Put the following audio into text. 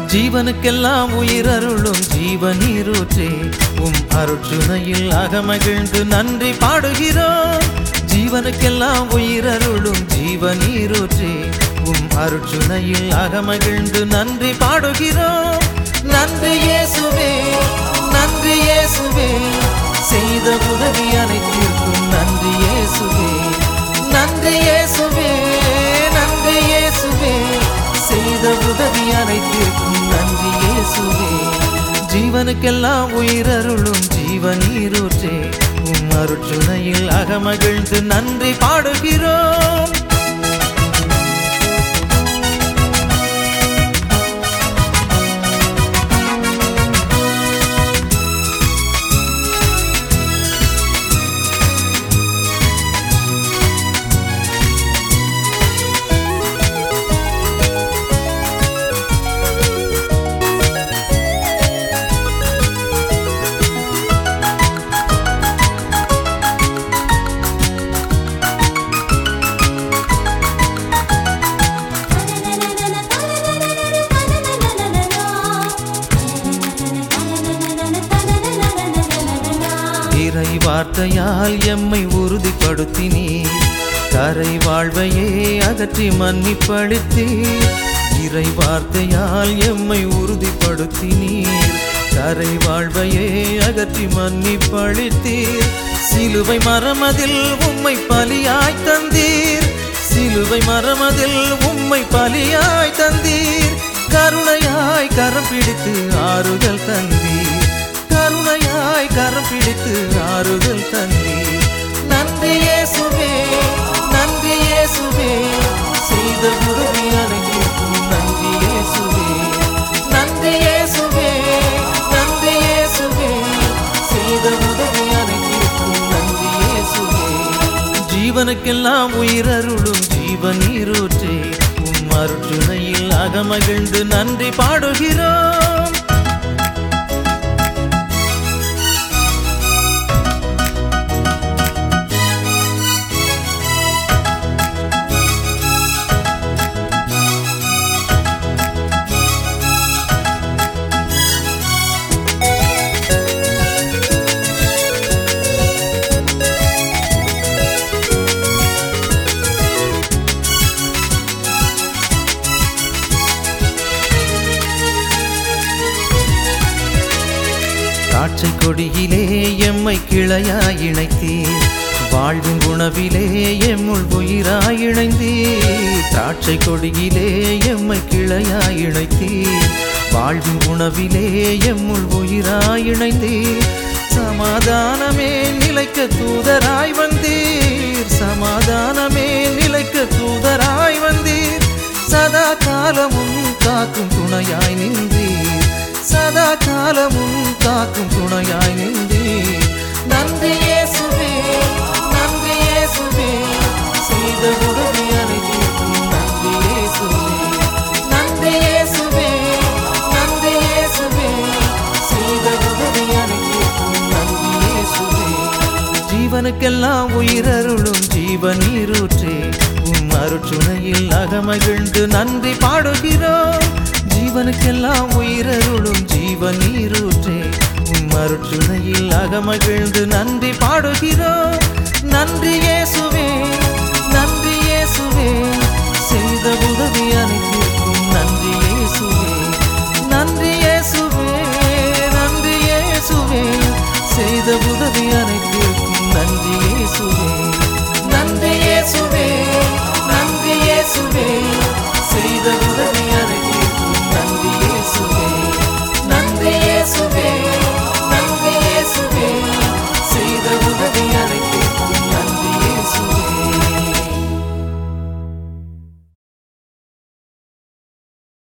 ஜீவனுக்கெல்லாம் உயிரருளும் ஜீவநீரூற்றே உம் அருட்சுனையில் அகமகிழ்ந்து நன்றி பாடுகிறோம் ஜீவனுக்கெல்லாம் உயிரருளும் ஜீவநீரூற்றே உம் அருட்சுனையில் அகமகிழ்ந்து நன்றி பாடுகிறோம் நன்றி இயேசுவே நன்றி இயேசுவே செய்த உதவி அனைத்திற்கும் நன்றி இயேசுவே நன்றி இயேசுவே நன்றி இயேசுவே செய்த உதவி அனைத்திற்கும் நன்றி இயேசுவே ஜீவனுக்கெல்லாம் உயிரருளும் ஜீவநீரூற்றே உம் அருட்சுனையில் அகமகிழ்ந்து நன்றி பாடுகிறோம் இறை வார்த்தையால் எம்மை உறுதிப்படுத்தினீர் கரை வாழ்வையே அகற்றி மன்னிப்பளித்தீர் இறை வார்த்தையால் எம்மை உறுதிப்படுத்தினீர் கரை வாழ்வையே அகற்றி மன்னிப்பளித்தீர் சிலுவை மரமதில் உம்மை பலியாய் தந்தீர் சிலுவை மரமதில் உம்மை பலியாய் தந்தீர் கருணையாய் கரம் பிடித்து ஆறுதல் தந்தீர் கருணையாய் கரம் பிடித்து ஆறுதல் தந்தீர் நன்றி இயேசுவே நன்றி இயேசுவே செய்த உதவி அனைத்திற்கும் நன்றி இயேசுவே நன்றி இயேசுவே நன்றி இயேசுவே செய்த உதவி அனைத்திற்கும் நன்றி இயேசுவே ஜீவனுக்கெல்லாம் உயிரருளும் ஜீவநீரூற்றே உம் அருட்டுணையில் அகமகிழ்ந்து நன்றி பாடுகிறோம் திராட்சை கொடியிலே எம்மை கிளையாய் இணைத்தீர் வாழ்வின் உணவிலே எம்முள் உயிராய் இணைந்தீர் திராட்சை கொடியிலே எம்மை கிளையாய் இணைத்தீர் வாழ்வின் உணவிலே எம்முள் உயிராய் இணைந்தீர் சமாதானமே நிலைக்க தூதராய் வந்தீர் சமாதானமே நிலைக்க தூதராய் வந்தீர் சதா காலமும் காக்கும் துணையாய் நின்றீர் சதா காலமும் காக்கும் துணையாய் நின்றீர் நன்றி இயேசுவே நன்றி இயேசுவே செய்த உதவி அனைத்திற்கும் நன்றி இயேசுவே நன்றி இயேசுவே நன்றி இயேசுவே செய்த உதவி அனைத்திற்கும் நன்றி இயேசுவே ஜீவனுக்கெல்லாம் உயிரருளும் ஜீவநீரூற்றே உம் அருட்சுனையில் அகமகிழ்ந்து நன்றி பாடுகிறோம் ஜீவனுக்கெல்லாம் உயிரருளும் ஜீவநீரூற்றே உம் அருட்சுனையில் அகமகிழ்ந்து நன்றி பாடுகிறோம் நன்றி இயேசுவே